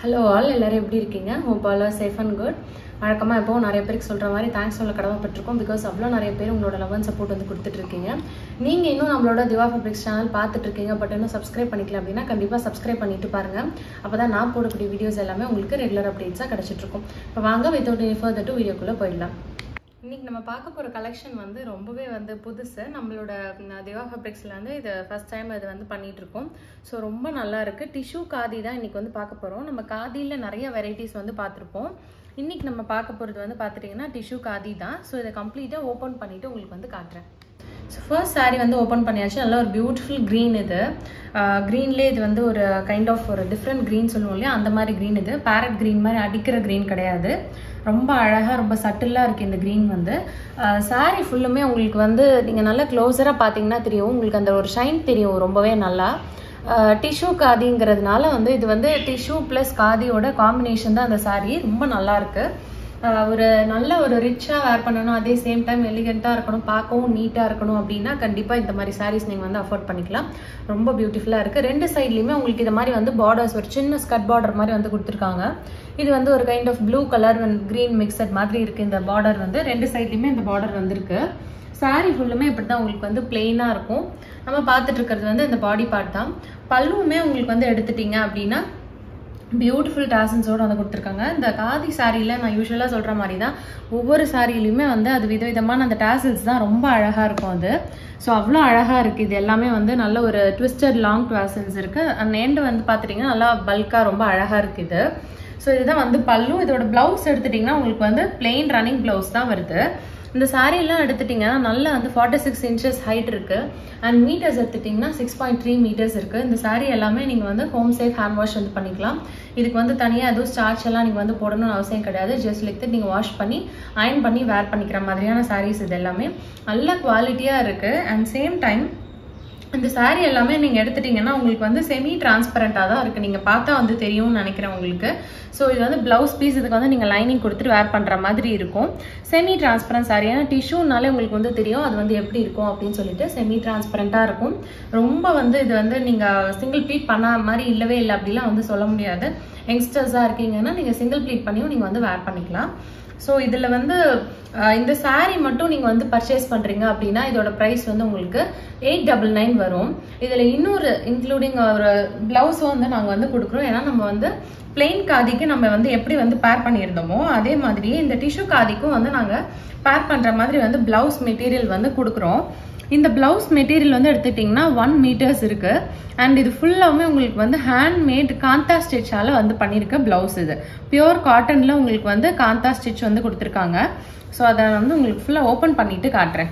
hello all எல்லாரும் எப்படி இருக்கீங்க hope all safe and good வழக்கமாக எப்போவும் நிறைய பேருக்கு சொல்கிற மாதிரி தேங்க்ஸ் சொல்ல கடமைப்பட்டிருக்கோம் பிகாஸ் அவ்வளோ நிறைய பேர் உங்களோட லவ் அண்ட் சப்போர்ட் வந்து கொடுத்துட்ருக்கீங்க நீங்கள் இன்னும் நம்மளோட திவா ஃபேப்ரிக்ஸ் சேனல் பார்த்துட்டு இருக்கீங்க பட் இன்னும் சப்ஸ்கிரைப் பண்ணிக்கல அப்படின்னா கண்டிப்பாக சப்ஸ்கிரைப் பண்ணிட்டு பாருங்கள் அப்போ தான் நான் போடக்கூடிய வீடியோஸ் எல்லாமே உங்களுக்கு ரெகுலர் அப்டேட்ஸாக கிடச்சிட்ருக்கும் இப்போ வாங்க வித்தவுட் எனி ஃபர்தர் டு வீடியோக்குள்ளே போயிடலாம் இன்னைக்கு நம்ம பார்க்க போகிற கலெக்ஷன் வந்து ரொம்பவே வந்து புதுசு நம்மளோட ம், திவா ஃபேப்ரிக்ஸில் வந்து இது ஃபர்ஸ்ட் டைம் இது வந்து பண்ணிட்டு இருக்கோம் ஸோ ரொம்ப நல்லா இருக்கு டிஷ்யூ காதி தான் இன்னைக்கு வந்து பார்க்க போகிறோம் நம்ம காதியில் நிறைய வெரைட்டிஸ் வந்து பார்த்துருப்போம் இன்னைக்கு நம்ம பார்க்க போகிறது வந்து பார்த்துட்டிங்கன்னா டிஷ்யூ காதி தான் ஸோ இதை கம்ப்ளீட்டாக ஓப்பன் பண்ணிவிட்டு உங்களுக்கு வந்து காட்டுறேன் ஸோ ஃபர்ஸ்ட் saree வந்து ஓப்பன் பண்ணியாச்சு நல்லா ஒரு பியூட்டிஃபுல் க்ரீன் இது க்ரீன்லேயே இது வந்து ஒரு கைண்ட் ஆஃப் ஒரு டிஃப்ரெண்ட் க்ரீன் சொல்லுவோம் இல்லையா அந்த மாதிரி க்ரீன் இது பேரட் க்ரீன் மாதிரி அடிக்கிற க்ரீன் கிடையாது ரொம்ப அழகாக ரொம்ப சட்டிலாக இருக்குது இந்த க்ரீன் வந்து saree ஃபுல்லுமே உங்களுக்கு வந்து நீங்கள் நல்லா க்ளோஸராக பார்த்தீங்கன்னா தெரியும் உங்களுக்கு அந்த ஒரு ஷைன் தெரியும் ரொம்பவே நல்லா டிஷ்யூ காதிங்கிறதுனால வந்து இது வந்து டிஷ்யூ ப்ளஸ் காதியோட காம்பினேஷன் தான் அந்த saree ரொம்ப நல்லா இருக்கு ஆஹ் ஒரு நல்ல ஒரு ரிச்சாக வேர் பண்ணணும் அதே சேம் டைம் எலிகெண்ட்டாக இருக்கணும் பார்க்கவும் நீட்டாக இருக்கணும் அப்படின்னா கண்டிப்பாக இந்த மாதிரி சாரீஸ் நீங்கள் வந்து அஃபோர்ட் பண்ணிக்கலாம் ரொம்ப பியூட்டிஃபுல்லாக இருக்குது ரெண்டு சைட்லேயுமே உங்களுக்கு இது மாதிரி வந்து பார்டர்ஸ் ஒரு சின்ன ஸ்கட் பார்டர் மாதிரி வந்து கொடுத்துருக்காங்க இது வந்து ஒரு kind of blue colour and green mixed மாதிரி இருக்குது இந்த பார்டர் வந்து ரெண்டு சைட்லேயுமே இந்த பார்டர் வந்திருக்கு saree ஃபுல்லுமே இப்படி தான் உங்களுக்கு வந்து பிளெயினாக இருக்கும் நம்ம பார்த்துட்டு இருக்கிறது வந்து இந்த பாடி பார்ட் தான் பல்லுவுமே உங்களுக்கு வந்து எடுத்துட்டீங்க அப்படின்னா பியூட்டிஃபுல் டேசன்ஸோடு வந்து கொடுத்துருக்காங்க இந்த காதி சாரியில் நான் யூஸ்வலாக சொல்கிற மாதிரி தான் ஒவ்வொரு சாரிலையுமே வந்து அது விதவிதமான அந்த டேசல்ஸ் தான் ரொம்ப அழகாக இருக்கும் அது ஸோ அவ்வளோ அழகாக இருக்குது இது எல்லாமே வந்து நல்ல ஒரு ட்விஸ்டட் லாங் டேசல்ஸ் இருக்குது அந்த எண்டு வந்து பார்த்துட்டிங்கன்னா நல்லா பல்காக ரொம்ப அழகாக இருக்குது இது ஸோ இதுதான் வந்து பல்லு இதோட ப்ளவுஸ் எடுத்துட்டிங்கன்னா உங்களுக்கு வந்து பிளெயின் ரன்னிங் ப்ளவுஸ் தான் வருது இந்த saree எல்லாம் எடுத்துட்டிங்கன்னா நல்லா வந்து ஃபார்ட்டி சிக்ஸ் இன்ச்சஸ் ஹைட் இருக்கு அண்ட் மீட்டர்ஸ் எடுத்துட்டிங்கன்னா சிக்ஸ் பாயிண்ட் த்ரீ மீட்டர்ஸ் இருக்கு இந்த saree எல்லாமே நீங்கள் வந்து ஹோம் சேஃப் ஹேண்ட் வாஷ் வந்து பண்ணிக்கலாம் இதுக்கு வந்து தனியாக எதுவும் ஸ்டார்ச் எல்லாம் நீங்கள் வந்து போடணும்னு அவசியம் கிடையாது ஜஸ்ட் லைக் நீங்கள் வாஷ் பண்ணி அயன் பண்ணி வேர் பண்ணிக்கிற மாதிரியான sarees இது எல்லாமே நல்ல குவாலிட்டியாக இருக்கு அண்ட் சேம் டைம் இந்த saree எல்லாமே நீங்கள் எடுத்துட்டீங்கன்னா உங்களுக்கு வந்து செமி டிரான்ஸ்பரண்டாக தான் இருக்குது நீங்கள் பார்த்தா வந்து தெரியும்னு நினைக்கிறேன் உங்களுக்கு ஸோ இது வந்து ப்ளவுஸ் பீஸ் இதுக்கு வந்து நீங்கள் லைனிங் கொடுத்துட்டு வேர் பண்ணுற மாதிரி இருக்கும் செமி டிரான்ஸ்பரண்ட் saree ஏன்னா டிஷ்யூனாலே உங்களுக்கு வந்து தெரியும் அது வந்து எப்படி இருக்கும் அப்படின்னு சொல்லிட்டு செமி டிரான்ஸ்பரண்ட்டாக இருக்கும் ரொம்ப வந்து இது வந்து நீங்கள் சிங்கிள் ப்ளீட் பண்ண மாதிரி இல்லவே இல்லை அப்படிலாம் வந்து சொல்ல முடியாது யங்ஸ்டர்ஸாக இருக்கீங்கன்னா நீங்கள் சிங்கிள் ப்ளீட் பண்ணியும் நீங்கள் வந்து வேர் பண்ணிக்கலாம் ஸோ இதில் வந்து அஹ், இந்த saree மட்டும் நீங்கள் வந்து பர்ச்சேஸ் பண்ணுறீங்க அப்படின்னா இதோட ப்ரைஸ் வந்து உங்களுக்கு எயிட் டபுள் நைன் வரும் இதில் இன்னொரு இன்க்ளூடிங் ஒரு ப்ளவுஸும் வந்து நாங்கள் வந்து கொடுக்குறோம் ஏன்னா நம்ம வந்து பிளெயின் காதிக்கு நம்ம வந்து எப்படி வந்து பேர் பண்ணியிருந்தோமோ அதே மாதிரியே இந்த டிஷ்யூ காதிக்கும் வந்து நாங்கள் பேர் பண்ணுற மாதிரி வந்து ப்ளவுஸ் மெட்டீரியல் வந்து கொடுக்குறோம் இந்த பிளவுஸ் மெட்டீரியல் வந்து எடுத்துட்டிங்கன்னா ஒன் மீட்டர்ஸ் இருக்கு அண்ட் இது ஃபுல்லாமே உங்களுக்கு வந்து ஹேண்ட்மேட் காந்தா ஸ்டிச்சால வந்து பண்ணியிருக்க பிளவுஸ் இது பியூர் காட்டன்ல உங்களுக்கு வந்து காந்தா ஸ்டிச் வந்து கொடுத்துருக்காங்க ஸோ அதை வந்து உங்களுக்கு ஃபுல்லாக ஓப்பன் பண்ணிட்டு காட்டுறேன்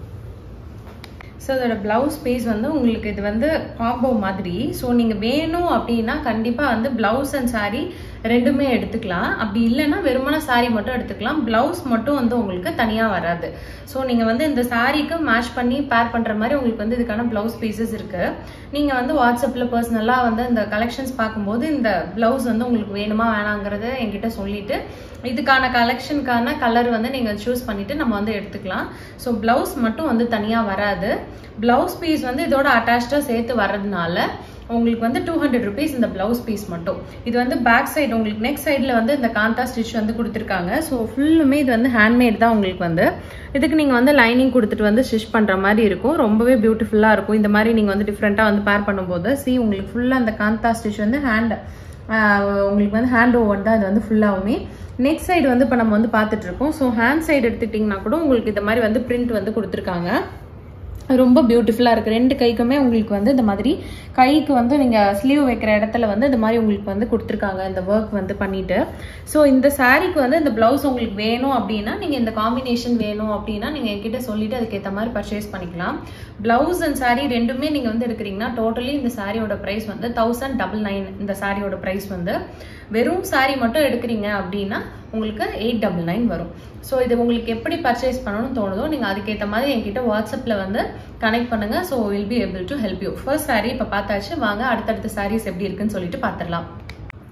ஸோ அதோட ப்ளவுஸ் பீஸ் வந்து உங்களுக்கு இது வந்து காம்போ மாதிரி ஸோ நீங்கள் வேணும் அப்படின்னா கண்டிப்பாக வந்து ப்ளவுஸ் அண்ட் saree ரெண்டுமே எடுத்துக்கலாம் அப்படி இல்லைன்னா வெறுமன saree மட்டும் எடுத்துக்கலாம் ப்ளவுஸ் மட்டும் வந்து உங்களுக்கு தனியாக வராது ஸோ நீங்கள் வந்து இந்த சாரீக்கு மேட்ச் பண்ணி பேர் பண்ணுற மாதிரி உங்களுக்கு வந்து இதுக்கான ப்ளவுஸ் பீசஸ் இருக்குது நீங்கள் வந்து வாட்ஸ்அப்பில் பர்சனலாக வந்து இந்த கலெக்ஷன்ஸ் பார்க்கும்போது இந்த ப்ளவுஸ் வந்து உங்களுக்கு வேணுமா வேணாங்கிறத என்கிட்ட சொல்லிட்டு இதுக்கான கலெக்ஷனுக்கான கலர் வந்து நீங்கள் சூஸ் பண்ணிட்டு நம்ம வந்து எடுத்துக்கலாம் ஸோ ப்ளவுஸ் மட்டும் வந்து தனியாக வராது ப்ளவுஸ் பீஸ் வந்து இதோட அட்டாச்சாக சேர்த்து வர்றதுனால உங்களுக்கு வந்து டூ ஹண்ட்ரட் ருபீஸ் இந்த ப்ளவுஸ் பீஸ் மட்டும் இது வந்து பேக் சைடு உங்களுக்கு நெக் சைடில் வந்து இந்த காந்தா ஸ்டிச் வந்து கொடுத்துருக்காங்க ஸோ ஃபுல்லுமே இது வந்து ஹேண்ட்மேட் தான் உங்களுக்கு வந்து இதுக்கு நீங்கள் வந்து லைனிங் கொடுத்துட்டு வந்து ஸ்டிச் பண்ணுற மாதிரி இருக்கும் ரொம்பவே பியூட்டிஃபுல்லாக இருக்கும் இந்த மாதிரி நீங்கள் வந்து டிஃப்ரெண்ட்டாக வந்து பேர் பண்ணும்போது சி உங்களுக்கு ஃபுல்லாக அந்த காந்தா ஸ்டிச் வந்து ஹேண்ட் உங்களுக்கு வந்து ஹேண்ட் ஓவர் தான் இது வந்து ஃபுல்லாகவுமே நெக் சைடு வந்து இப்போ நம்ம வந்து பார்த்துட்டு இருக்கோம் ஸோ ஹேண்ட் சைடு எடுத்துட்டிங்கன்னா கூட உங்களுக்கு இந்த மாதிரி வந்து பிரிண்ட் வந்து கொடுத்துருக்காங்க ரொம்ப பியூட்டிஃபுல்லாக இருக்குது ரெண்டு கைக்குமே உங்களுக்கு வந்து இந்த மாதிரி கைக்கு வந்து நீங்கள் ஸ்லீவ் வைக்கிற இடத்துல வந்து இந்த மாதிரி உங்களுக்கு வந்து கொடுத்துருக்காங்க இந்த ஒர்க் வந்து பண்ணிட்டு ஸோ இந்த சாரீக்கு வந்து இந்த ப்ளவுஸ் உங்களுக்கு வேணும் அப்படின்னா நீங்கள் இந்த காம்பினேஷன் வேணும் அப்படின்னா நீங்கள் என்கிட்ட சொல்லிட்டு அதுக்கேற்ற மாதிரி பர்ச்சேஸ் பண்ணிக்கலாம் ப்ளவுஸ் அண்ட் saree ரெண்டுமே நீங்கள் வந்து எடுக்கிறீங்கன்னா டோட்டலி இந்த சாரியோட ப்ரைஸ் வந்து தௌசண்ட் டபுள் நைன் இந்த சாரியோட ப்ரைஸ் வந்து வெறும் saree மட்டும் எடுக்கிறீங்க அப்படின்னா உங்களுக்கு எயிட் டபுள் நைன் வரும் ஸோ இது உங்களுக்கு எப்படி பர்ச்சேஸ் பண்ணணும்னு தோணுதோ நீங்கள் அதுக்கேற்ற மாதிரி என்கிட்ட வாட்ஸ்அப்பில் வந்து கனெக்ட் பண்ணுங்க so will be able to help you first saree இப்போ பார்த்தாச்சு வாங்க அடுத்தடுத்த sarees எப்படி இருக்குன்னு சொல்லிட்டு பார்த்துடலாம்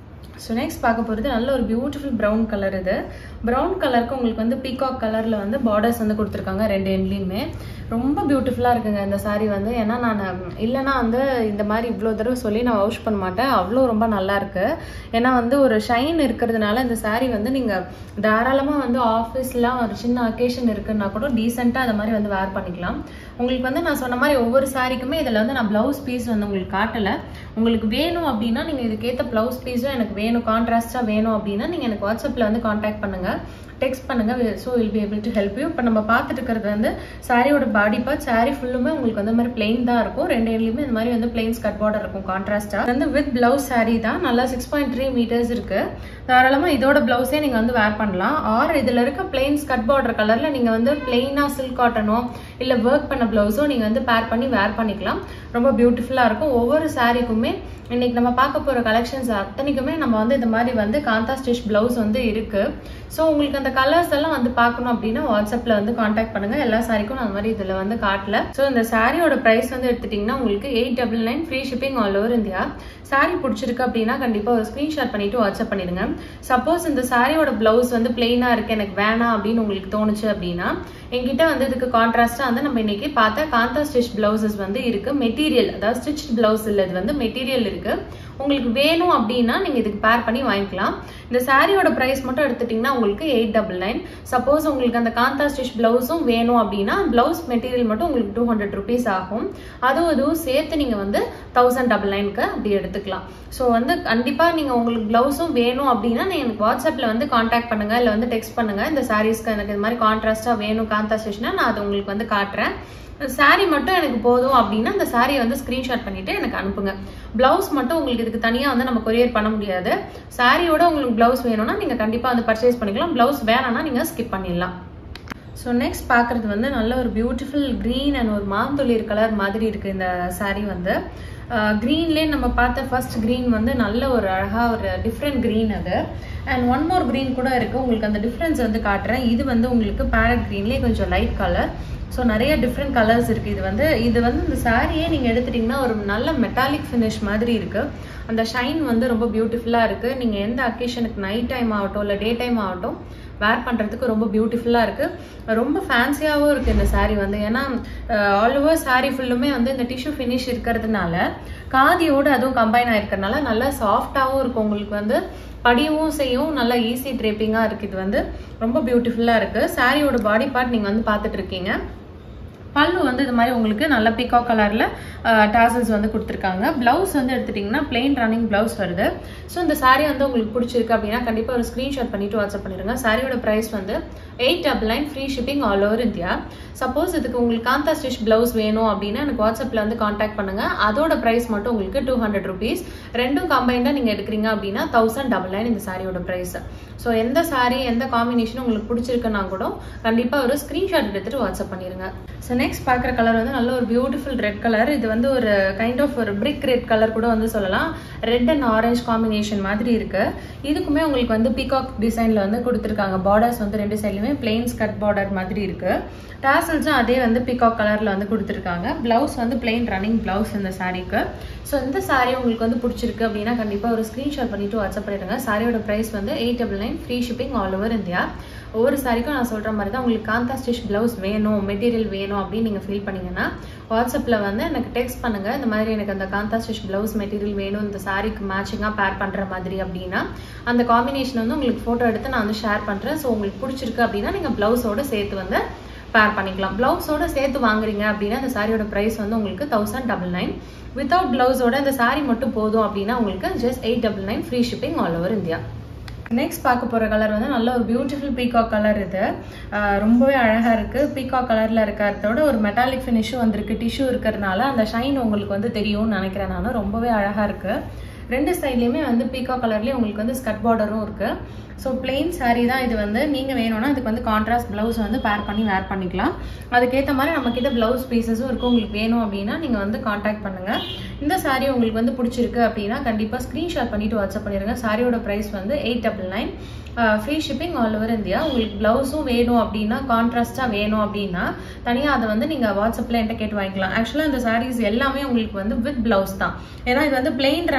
ஸோ நெக்ஸ்ட் பார்க்க போகிறது நல்ல ஒரு பியூட்டிஃபுல் ப்ரௌன் கலர் இது ப்ரௌன் கலருக்கு உங்களுக்கு வந்து பீகாக் கலரில் வந்து பார்டர்ஸ் வந்து கொடுத்துருக்காங்க ரெண்டு எண்ட்லேயுமே ரொம்ப பியூட்டிஃபுல்லாக இருக்குங்க இந்த saree வந்து ஏன்னா நான் இல்லைன்னா வந்து இந்த மாதிரி இவ்வளோ தடவை சொல்லி நான் வாஷ் பண்ண மாட்டேன் அவ்வளோ ரொம்ப நல்லா இருக்கு ஏன்னா வந்து ஒரு ஷைன் இருக்கிறதுனால இந்த saree வந்து நீங்கள் தாராளமாக வந்து ஆஃபீஸ்லாம் ஒரு சின்ன அக்கேஷன் இருக்குன்னா கூட டீசெண்டாக அதை மாதிரி வந்து வேர் பண்ணிக்கலாம் உங்களுக்கு வந்து நான் சொன்ன மாதிரி ஒவ்வொரு சாரிக்குமே இதில் வந்து நான் ப்ளவுஸ் பீஸ் வந்து உங்களுக்கு காட்டலை உங்களுக்கு வேணும் அப்படின்னா நீங்கள் இதுக்கேற்ற ப்ளவுஸ் பீஸும் எனக்கு வேணும் கான்ட்ராஸ்டாக வேணும் அப்படின்னா நீங்கள் எனக்கு வாட்ஸ்அப்பில் வந்து காண்டாக்ட் பண்ணுங்கள் டெக்ஸ்ட் பண்ணுங்க so will be able to help you இப்போ நம்ம பார்த்துட்டு இருக்கிறது வந்து சாரியோட பாடி பார்ட் சாரி ஃபுல்லுமே உங்களுக்கு வந்து மாதிரி பிளெயின் தான் இருக்கும் ரெண்டு இடத்துலையுமே இந்த மாதிரி வந்து பிளெயின் ஸ்கட் பார்டர் இருக்கும் கான்ட்ராஸ்டா வந்து வித் பிளவுஸ் சாரி தான் நல்லா சிக்ஸ் பாயிண்ட் த்ரீ மீட்டர்ஸ் இருக்கு தாராளமா இதோட பிளவுஸே நீங்க வந்து வேர் பண்ணலாம் ஆர் இதுல இருக்க பிளெயின் ஸ்கட் பார்டர் கலர்ல நீங்க வந்து பிளெயினா சில்க் காட்டனோ இல்ல ஒர்க் பண்ண பிளவுஸோ நீங்க வந்து பேர் பண்ணி வேர் பண்ணிக்கலாம் ரொம்ப பியூட்டிஃபுல்லா இருக்கும் ஒவ்வொரு சாரிக்குமே இன்னைக்கு நம்ம பார்க்க போற கலெக்ஷன்ஸ் அத்தனைக்குமே நம்ம வந்து இந்த மாதிரி வந்து காந்தா ஸ்டிச் பிளவுஸ் வந்து இருக்கு ஸோ உங்களுக்கு அந்த கலர்ஸ் எல்லாம் வந்து பார்க்கணும் அப்படின்னா வாட்ஸ்அப்ல வந்து காண்டாக்ட் பண்ணுங்க எல்லா சாரிக்கும் நான் அந்த மாதிரி இதுல வந்து காட்டல ஸோ இந்த சாரியோட பிரைஸ் வந்து எடுத்துட்டீங்கன்னா உங்களுக்கு eight double nine free shipping all over India sari பிடிச்சிருக்கு அப்படின்னா கண்டிப்பா ஒரு ஸ்கிரீன்ஷாட் பண்ணிட்டு வாட்ஸ்அப் பண்ணிடுங்க சப்போஸ் இந்த சாரியோட பிளவுஸ் வந்து பிளெயினா இருக்கு எனக்கு வேணாம் அப்படின்னு உங்களுக்கு தோணுச்சு அப்படின்னா என்கிட்ட வந்து இதுக்கு கான்ட்ராஸ்டா வந்து நம்ம இன்னைக்கு பார்த்த காந்தா ஸ்டிச் பிளவுசஸ் வந்து இருக்கு மெட்டீரியல் அதாவது ஸ்டிச் பிளவுஸ் இல்ல இது வந்து மெட்டீரியல் இருக்கு உங்களுக்கு வேணும் அப்படின்னா நீங்க இதுக்கு பேர் பண்ணி வாங்கிக்கலாம் இந்த சாரியோட பிரைஸ் மட்டும் எடுத்துட்டீங்கன்னா உங்களுக்கு எயிட் டபுள் நைன் சப்போஸ் உங்களுக்கு அந்த காந்தா ஸ்டிச் பிளவுஸும் வேணும் அப்படின்னா பிளவுஸ் மெட்டீரியல் மட்டும் உங்களுக்கு டூ ஹண்ட்ரட் ருபீஸ் ஆகும் அதுவும் இதுவும் சேர்த்து நீங்க வந்து தௌசண்ட் டபுள் நைனுக்கு அப்படி எடுத்துக்கலாம் ஸோ வந்து கண்டிப்பா நீங்க உங்களுக்கு பிளவுஸும் வேணும் அப்படின்னா நீங்க எனக்கு வாட்ஸ்அப்ல வந்து காண்டாக்ட் பண்ணுங்க இல்ல வந்து டெக்ஸ்ட் பண்ணுங்க இந்த சாரீஸ்க்கு எனக்கு இது மாதிரி கான்ட்ராஸ்டா வேணும் காந்தா ஸ்டிச்னா நான் அது உங்களுக்கு வந்து காட்டுறேன் சாரி மட்டும் எனக்கு போதும் அப்படின்னா அந்த சாரியை வந்து ஸ்கிரீன்ஷாட் பண்ணிட்டு எனக்கு அனுப்புங்க பிளவுஸ் மட்டும் உங்களுக்கு இதுக்கு தனியா வந்து நம்ம கொரியர் பண்ண முடியாது சாரியோட உங்களுக்கு பிளவுஸ் வேணும்னா நீங்க கண்டிப்பா வந்து பர்ச்சேஸ் பண்ணிக்கலாம் பிளவுஸ் வேணாம்னா நீங்க ஸ்கிப் பண்ணிடலாம் ஸோ நெக்ஸ்ட் பார்க்குறது வந்து நல்ல ஒரு பியூட்டிஃபுல் க்ரீன் அண்ட் ஒரு மாந்தொழிர் கலர் மாதிரி இருக்குது இந்த saree வந்து க்ரீன்லேயே நம்ம பார்த்த ஃபர்ஸ்ட் க்ரீன் வந்து நல்ல ஒரு அழகாக ஒரு டிஃப்ரெண்ட் க்ரீன் அது அண்ட் ஒன் மோர் க்ரீன் கூட இருக்குது உங்களுக்கு அந்த டிஃப்ரென்ஸ் வந்து காட்டுறேன் இது வந்து உங்களுக்கு பேரட் க்ரீன்லேயே கொஞ்சம் லைட் கலர் ஸோ நிறைய டிஃப்ரெண்ட் கலர்ஸ் இருக்குது இது வந்து இது வந்து இந்த சாரியே நீங்கள் எடுத்துட்டிங்கன்னா ஒரு நல்ல மெட்டாலிக் ஃபினிஷ் மாதிரி இருக்குது அந்த ஷைன் வந்து ரொம்ப பியூட்டிஃபுல்லாக இருக்குது நீங்கள் எந்த அக்கேஷனுக்கு நைட் டைம் ஆகட்டும் இல்லை டே டைம் ஆகட்டும் வேர் பண்ணுறதுக்கு ரொம்ப பியூட்டிஃபுல்லாக இருக்குது ரொம்ப ஃபேன்சியாகவும் இருக்குது இந்த saree வந்து ஏன்னா ஆல் ஓவர் saree ஃபுல்லுமே வந்து இந்த டிஷ்யூ ஃபினிஷ் இருக்கிறதுனால காதியோடு அதுவும் கம்பைன் ஆயிருக்கறனால நல்லா சாஃப்டாகவும் இருக்கும் உங்களுக்கு வந்து படியவும் செய்யும் நல்லா ஈஸி ட்ரேப்பிங்காக இருக்குது இது வந்து ரொம்ப பியூட்டிஃபுல்லாக இருக்குது சாரியோட பாடி பார்ட் நீங்கள் வந்து பார்த்துட்டு இருக்கீங்க பல்லு வந்து இது மாதிரி உங்களுக்கு நல்ல பிகாக் கலரில் டாசல்ஸ் வந்து கொடுத்துருக்காங்க ப்ளவுஸ் வந்து எடுத்துட்டிங்கன்னா பிளெயின் ரன்னிங் ப்ளவுஸ் வருது ஸோ இந்த saree வந்து உங்களுக்கு பிடிச்சிருக்கு அப்படின்னா கண்டிப்பாக ஒரு ஸ்க்ரீன்ஷாட் பண்ணிட்டு வாட்ஸ்அப் பண்ணிடுங்க சாரியோட ப்ரைஸ் வந்து eight double nine free shipping all over India suppose இதுக்கு உங்களுக்கு காந்தா ஸ்டிச் ப்ளவுஸ் வேணும் அப்படின்னா எனக்கு வாட்ஸ்அப்பில் வந்து காண்டாக்ட் பண்ணுங்க அதோட ப்ரைஸ் மட்டும் உங்களுக்கு டூ ஹண்ட்ரட் ருபீஸ் ரெண்டும் கம்பைண்டாக நீங்கள் எடுக்கிறீங்க அப்படின்னா தௌசண்ட் டபுள் நைன் இந்த சாரியோட ப்ரைஸ் ஸோ எந்த saree எந்த காம்பினேஷன் உங்களுக்கு பிடிச்சிருக்குன்னா கூட கண்டிப்பாக ஒரு ஸ்க்ரீன்ஷாட் எடுத்துட்டு வாட்ஸ்அப் பண்ணிடுங்க ஸோ நெக்ஸ்ட் பார்க்குற கலர் வந்து நல்ல ஒரு பியூட்டிஃபுல் ரெட் கலர் இது வந்து ஒரு கைண்ட் ஆஃப் ஒரு பிரிக் ரெட் கலர் கூட வந்து சொல்லலாம் ரெட் அண்ட் ஆரஞ்சு காம்பினேஷன் மாதிரி இருக்கு இதுக்குமே உங்களுக்கு வந்து பீகாக் டிசைன்ல வந்து கொடுத்துருக்காங்க பார்டர்ஸ் வந்து ரெண்டு சைட்லையுமே பிளெயின் ஸ்கட் பார்டர் மாதிரி இருக்கு டாசல்ஸும் அதே வந்து பீகாக் கலர்ல வந்து கொடுத்துருக்காங்க பிளவுஸ் வந்து பிளெயின் ரன்னிங் பிளவுஸ் இந்த சாரீக்கு ஸோ இந்த சாரீ உங்களுக்கு வந்து பிடிச்சிருக்கு அப்படின்னா கண்டிப்பாக ஒரு ஸ்க்ரீன்ஷாட் பண்ணிட்டு வாட்ஸ்அப் பண்ணிடுங்க சாரியோட ப்ரைஸ் வந்து eight double nine free shipping all over India ஒவ்வொரு சாரிக்கும் நான் சொல்கிற மாதிரி தான் உங்களுக்கு காந்தா ஸ்டிச் ப்ளவுஸ் வேணும் மெட்டீரியல் வேணும் அப்படின்னு நீங்கள் ஃபீல் பண்ணீங்கன்னா வாட்ஸ்அப்பில் வந்து எனக்கு டெக்ஸ்ட் பண்ணுங்கள் இந்த மாதிரி எனக்கு அந்த காந்தா ஸ்டிச் ப்ளவுஸ் மெட்டீரியல் வேணும் இந்த சாரிக்கு மேட்சிங்காக பேர் பண்ணுற மாதிரி அப்படின்னா அந்த காம்பினேஷன் வந்து உங்களுக்கு ஃபோட்டோ எடுத்து நான் வந்து ஷேர் பண்ணுறேன் ஸோ உங்களுக்கு பிடிச்சிருக்கு அப்படின்னா நீங்கள் ப்ளவுஸோட சேர்த்து வந்து பேர் பண்ணிக்கலாம் ப்ளவுஸோட சேர்த்து வாங்குறீங்க அப்படின்னா அந்த சாரியோட ப்ரைஸ் வந்து உங்களுக்கு தௌசண்ட் டபுள் நைன் வித்தவுட் ப்ளவுஸோட இந்த சாரி மட்டும் போதும் அப்படின்னா உங்களுக்கு just eight double nine free shipping all over India next பார்க்க போகிற கலர் வந்து நல்ல ஒரு பியூட்டிஃபுல் பீகாக் கலர் இது ஆஹ் ரொம்பவே அழகாக இருக்குது பீகாக் கலரில் இருக்கிறதோட ஒரு மெட்டாலிக் ஃபினிஷும் வந்திருக்கு டிஷ்யூ இருக்கிறதுனால அந்த ஷைன் உங்களுக்கு வந்து தெரியும்னு நினைக்கிறேன் நான் ரொம்பவே அழகாக இருக்குது ரெண்டு சைட்லேயுமே வந்து பீகாக் கலர்லேயே உங்களுக்கு வந்து ஸ்கட் பார்டரும் இருக்குது ஸோ பிளெயின் saree தான் இது வந்து நீங்கள் வேணும்னா இதுக்கு வந்து கான்ட்ராஸ்ட் ப்ளவுஸ் வந்து பேர் பண்ணி வேர் பண்ணிக்கலாம் அதுக்கேற்ற மாதிரி நம்மக்கிட்ட ப்ளவுஸ் பீசஸும் இருக்கும் உங்களுக்கு வேணும் அப்படின்னா நீங்கள் வந்து காண்டாக்ட் பண்ணுங்கள் இந்த saree உங்களுக்கு வந்து பிடிச்சிருக்கு அப்படின்னா கண்டிப்பாக ஸ்க்ரீன்ஷாட் பண்ணிட்டு வாட்ஸ்அப் பண்ணிடுங்க சாரியோட ப்ரைஸ் வந்து eight double nine free shipping all over India உங்களுக்கு ப்ளவுஸும் வேணும் அப்படின்னா கான்ட்ராஸ்டாக வேணும் அப்படின்னா தனியாக அதை வந்து நீங்கள் வாட்ஸ்அப்பில் என்கிட்ட கேட்டு வாங்கிக்கலாம் ஆக்சுவலாக இந்த சாரீஸ் எல்லாமே உங்களுக்கு வந்து வித் ப்ளவுஸ் தான் ஏன்னா இது வந்து பிளெயின் ரன்னிங் ப்ளவுஸ்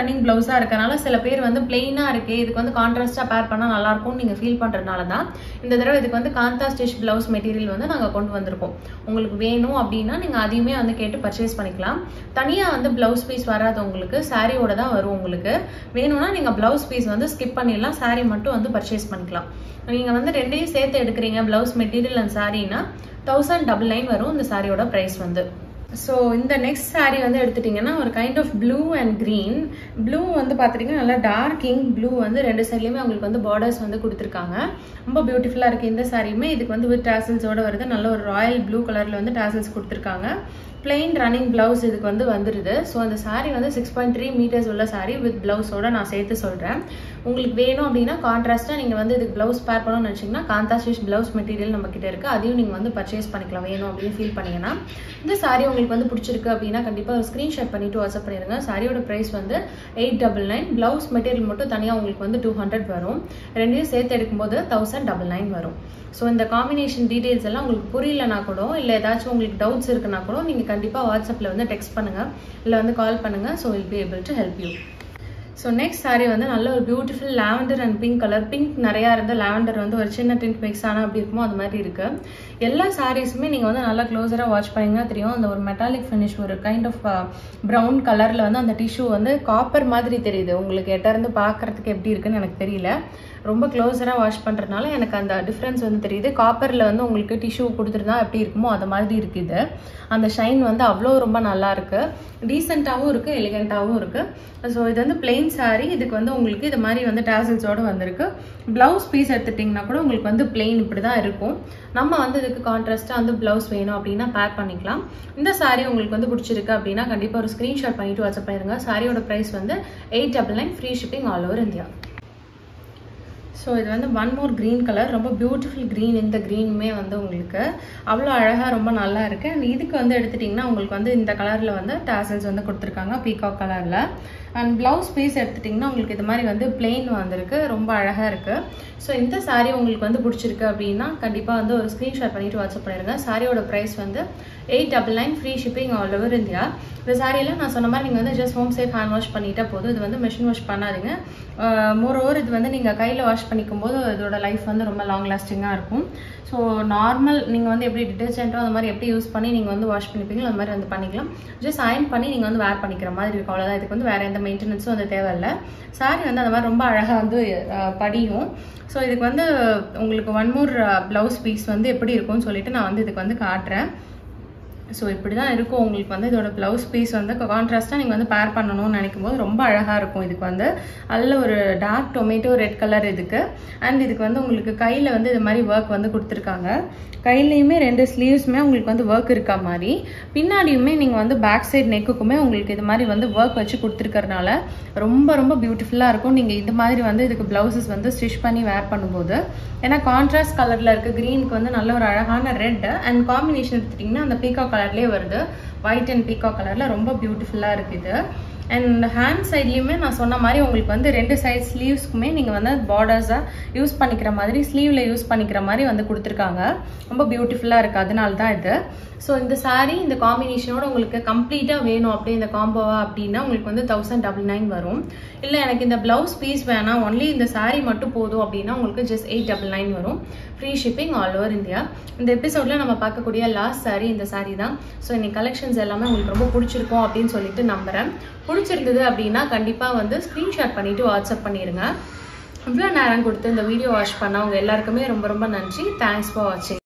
ப்ளவுஸாக இருக்கனால சில பேர் வந்து பிளெயினாக இருக்கு இதுக்கு வந்து கான்ட்ராஸ்டாக பேர் பண்ணால் நல்லாயிருக்கும்னு நீங்கள் ஃபீல் பண்ணுறதுனால தான் இந்த தடவை இதுக்கு வந்து காந்தா ஸ்டிச் ப்ளவுஸ் மெட்டீரியல் வந்து நாங்கள் கொண்டு வந்திருக்கோம் உங்களுக்கு வேணும் அப்படின்னா நீங்கள் அதையுமே வந்து கேட்டு பர்ச்சேஸ் பண்ணிக்கலாம் தனியாக வந்து ப்ளவுஸ் பீஸ் வராது உங்களுக்கு சாரியோட தான் வரும் உங்களுக்கு வேணும்னா நீங்கள் ப்ளவுஸ் பீஸ் வந்து ஸ்கிப் பண்ணிடலாம் சாரீ மட்டும் வந்து பர்ச்சேஸ் பண்ணிக்கலாம் நீங்கள் வந்து ரெண்டையும் சேர்த்து எடுக்கிறீங்க ப்ளவுஸ் மெட்டீரியல் அண்ட் சாரீனா தௌசண்ட் டபுள் நைன் வரும் இந்த சாரியோட ப்ரைஸ் வந்து ஸோ இந்த நெக்ஸ்ட் saree வந்து எடுத்துட்டிங்கன்னா ஒரு kind of blue and green blue வந்து பார்த்துட்டிங்கன்னா நல்லா டார்க் இங்க் ப்ளூ வந்து ரெண்டு சைட்லேயுமே அவங்களுக்கு வந்து பார்டர்ஸ் வந்து கொடுத்துருக்காங்க ரொம்ப பியூட்டிஃபுல்லாக இருக்குது இந்த சாரியுமே இதுக்கு வந்து வித் டாசல்ஸோட வருது நல்ல ஒரு ராயல் ப்ளூ கலரில் வந்து டாசல்ஸ் கொடுத்துருக்காங்க பிளெயின் ரன்னிங் பிளவுஸ் இதுக்கு வந்து வந்துடுது ஸோ அந்த saree வந்து சிக்ஸ் பாயிண்ட் த்ரீ மீட்டர்ஸ் உள்ள saree வித் பிளவுஸோட நான் சேர்த்து சொல்கிறேன் உங்களுக்கு வேணும் அப்படின்னா கான்ட்ராஸ்ட்டாக நீங்கள் வந்து இதுக்கு ப்ளவுஸ் பேர் பண்ணணும்னு நினச்சிங்கன்னா காந்தா ஸ்டிச் ப்ளவுஸ் மெட்டீரியல் நம்ம கிட்ட இருக்குது அதையும் நீங்கள் வந்து பர்ச்சேஸ் பண்ணிக்கலாம் வேணும் அப்படின்னு ஃபீல் பண்ணீங்கன்னா இந்த saree உங்களுக்கு வந்து பிடிச்சிருக்கு அப்படின்னா கண்டிப்பாக ஒரு ஸ்க்ரீன்ஷாட் பண்ணிட்டு வாட்ஸ்அப் பண்ணிடுங்க சாரியோட ப்ரைஸ் வந்து eight double nine blouse material மட்டும் தனியாக உங்களுக்கு வந்து டூ ஹண்ட்ரட் வரும் ரெண்டையும் சேர்த்து எடுக்கும்போது தௌசண்ட் டபுள் நைன் வரும் ஸோ இந்த காம்பினேஷன் டீடைல்ஸ் எல்லாம் உங்களுக்கு புரியலனா கூட இல்லை ஏதாச்சும் உங்களுக்கு டவுட்ஸ் இருக்குன்னா கூட நீங்கள் கண்டிப்பாக வாட்ஸ்அப்பில் வந்து டெக்ஸ்ட் பண்ணுங்கள் இல்லை வந்து கால் பண்ணுங்கள் so will be able to help you so next saree வந்து நல்ல ஒரு beautiful lavender and pink colour pink நிறையா இருந்த லாவெண்டர் வந்து ஒரு சின்ன டிண்ட் மிக்ஸ் ஆனால் அப்படி இருக்குமோ அது மாதிரி இருக்கு எல்லா சாரீஸுமே நீங்கள் வந்து நல்லா க்ளோஸராக வாட்ச் பண்ணிங்கன்னா தெரியும் அந்த ஒரு மெட்டாலிக் ஃபினிஷ் ஒரு கைண்ட் ஆஃப் ப்ரௌன் கலரில் வந்து அந்த டிஷ்யூ வந்து காப்பர் மாதிரி தெரியுது உங்களுக்கு எட்ட இருந்து பார்க்கறதுக்கு எப்படி இருக்குன்னு எனக்கு தெரியல ரொம்ப க்ளோஸராக வாஷ் பண்ணுறதுனால எனக்கு அந்த டிஃப்ரென்ஸ் வந்து தெரியுது காப்பரில் வந்து உங்களுக்கு டிஷ்யூ கொடுத்துருந்தா எப்படி இருக்குமோ அது மாதிரி இருக்குது அந்த ஷைன் வந்து அவ்வளோ ரொம்ப நல்லா இருக்கு டீசெண்டாகவும் இருக்குது எலிகெண்ட்டாகவும் இருக்குது ஸோ இது வந்து பிளெயின் saree இதுக்கு வந்து உங்களுக்கு இது மாதிரி வந்து டேசல்ஸோடு வந்திருக்கு ப்ளவுஸ் பீஸ் எடுத்துட்டிங்கன்னா கூட உங்களுக்கு வந்து பிளெயின் இப்படி தான் இருக்கும் நம்ம வந்து இதுக்கு கான்ட்ராஸ்ட்டாக வந்து ப்ளவுஸ் வேணும் அப்படின்னா பேக் பண்ணிக்கலாம் இந்த saree உங்களுக்கு வந்து பிடிச்சிருக்கு அப்படின்னா கண்டிப்பாக ஒரு ஸ்க்ரீன்ஷாட் பண்ணிட்டு வாட்ஸ்அப் பண்ணிடுங்க சாரியோட ப்ரைஸ் வந்து eight double nine free shipping all over India so இது வந்து ஒன் மோர் க்ரீன் கலர் ரொம்ப பியூட்டிஃபுல் க்ரீன் இந்த க்ரீனுமே வந்து உங்களுக்கு அவ்வளோ அழகாக ரொம்ப நல்லா இருக்கு அண்ட் இதுக்கு வந்து எடுத்துட்டிங்கன்னா உங்களுக்கு வந்து இந்த கலரில் வந்து டாசல்ஸ் வந்து கொடுத்துருக்காங்க பீகாக் கலரில் அண்ட் ப்ளவுஸ் பீஸ் எடுத்துட்டிங்கன்னா உங்களுக்கு இது மாதிரி வந்து பிளெயின் வந்திருக்கு ரொம்ப அழகாக இருக்குது ஸோ இந்த saree உங்களுக்கு வந்து பிடிச்சிருக்கு அப்படின்னா கண்டிப்பாக வந்து ஒரு ஸ்க்ரீன்ஷாட் பண்ணிட்டு வாட்ஸ்அப் பண்ணிடுங்க சாரியோட ப்ரைஸ் வந்து eight double nine free shipping all over India இந்த சாரியில் நான் சொன்ன மாதிரி நீங்கள் வந்து just home safe hand wash பண்ணிட்டா போதும் இது வந்து மிஷின் வாஷ் பண்ணாதீங்க மோர் ஓவர் இது வந்து நீங்கள் கையில் வாஷ் பண்ணிக்கும் போது இதோட லைஃப் வந்து ரொம்ப லாங் லாஸ்டிங்காக இருக்கும் ஸோ நார்மல் நீங்கள் வந்து எப்படி டிட்டர்ஜென்ட்டோ அந்த மாதிரி எப்படி யூஸ் பண்ணி நீங்கள் வந்து வாஷ் பண்ணிப்பீங்களோ அந்த மாதிரி வந்து பண்ணிக்கலாம் ஜஸ்ட் அயன் பண்ணி நீங்கள் வந்து வேர் பண்ணிக்கிற மாதிரி இருக்கும் அவ்வளோதான் இதுக்கு வந்து வேறு எந்த மெயின்டெனன்ஸும் வந்து தேவையில்லை சாரி வந்து அந்த மாதிரி ரொம்ப அழகாக வந்து அஹ், படியும் ஸோ இதுக்கு வந்து உங்களுக்கு ஒன் மோர் ப்ளவுஸ் பீஸ் வந்து எப்படி இருக்கும்னு சொல்லிட்டு நான் வந்து இதுக்கு வந்து காட்டுறேன் ஸோ இப்படி தான் இருக்கும் உங்களுக்கு வந்து இதோட ப்ளவுஸ் பீஸ் வந்து கான்ட்ராஸ்ட்டாக நீங்கள் வந்து பேர் பண்ணணும்னு நினைக்கும் போது ரொம்ப அழகாக இருக்கும் இதுக்கு வந்து அதில் ஒரு டார்க் டொமேட்டோ ரெட் கலர் இதுக்கு அண்ட் இதுக்கு வந்து உங்களுக்கு கையில் வந்து இது மாதிரி ஒர்க் வந்து கொடுத்துருக்காங்க கையிலையுமே ரெண்டு ஸ்லீவ்ஸுமே உங்களுக்கு வந்து ஒர்க் இருக்கா மாதிரி பின்னாடியுமே நீங்கள் வந்து பேக் சைடு நெக்குக்குமே உங்களுக்கு இது மாதிரி வந்து ஒர்க் வச்சு கொடுத்துருக்கறனால ரொம்ப ரொம்ப பியூட்டிஃபுல்லாக இருக்கும் நீங்கள் இது மாதிரி வந்து இதுக்கு ப்ளவுசஸ் வந்து ஸ்டிச் பண்ணி வேர் பண்ணும்போது ஏன்னா கான்ட்ராஸ்ட் கலரில் இருக்க க்ரீனுக்கு வந்து நல்ல ஒரு அழகான ரெட் அண்ட் காம்பினேஷன் எடுத்துட்டிங்கன்னா அந்த பீகா கலர்லேயே வருது ஒயிட் அண்ட் பீகா கலரில் ரொம்ப பியூட்டிஃபுல்லாக இருக்குது அண்ட் ஹேண்ட் சைட்லேயுமே நான் சொன்ன மாதிரி உங்களுக்கு வந்து ரெண்டு சைட் ஸ்லீவ்ஸ்க்குமே நீங்கள் வந்து பார்டர்ஸாக யூஸ் பண்ணிக்கிற மாதிரி ஸ்லீவில் யூஸ் பண்ணிக்கிற மாதிரி வந்து கொடுத்துருக்காங்க ரொம்ப பியூட்டிஃபுல்லாக இருக்குது அதனால தான் இது ஸோ இந்த saree இந்த காம்பினேஷனோட உங்களுக்கு கம்ப்ளீட்டாக வேணும் அப்படி இந்த காம்போவா அப்படின்னா உங்களுக்கு வந்து தௌசண்ட் டபுள் நைன் வரும் இல்லை எனக்கு இந்த ப்ளவுஸ் பீஸ் வேணாம் ஒன்லி இந்த saree மட்டும் போதும் அப்படின்னா உங்களுக்கு ஜஸ்ட் எயிட் டபுள் நைன் வரும் free shipping all over India இந்த எபிசோடில் நம்ம பார்க்கக்கூடிய லாஸ்ட் saree இந்த saree தான் ஸோ இன்னைக்கு கலெக்ஷன்ஸ் எல்லாமே உங்களுக்கு ரொம்ப பிடிச்சிருக்கும் அப்படின்னு சொல்லிட்டு நம்புறேன் பிடிச்சிருந்தது அப்படின்னா கண்டிப்பாக வந்து ஸ்க்ரீன்ஷாட் பண்ணிட்டு வாட்ஸ்அப் பண்ணிடுங்க இவ்வளோ நேரம் கொடுத்து இந்த வீடியோ வாட்ச் பண்ணவங்க எல்லாருக்குமே ரொம்ப ரொம்ப நன்றி தேங்க்ஸ் ஃபார் வாட்சிங்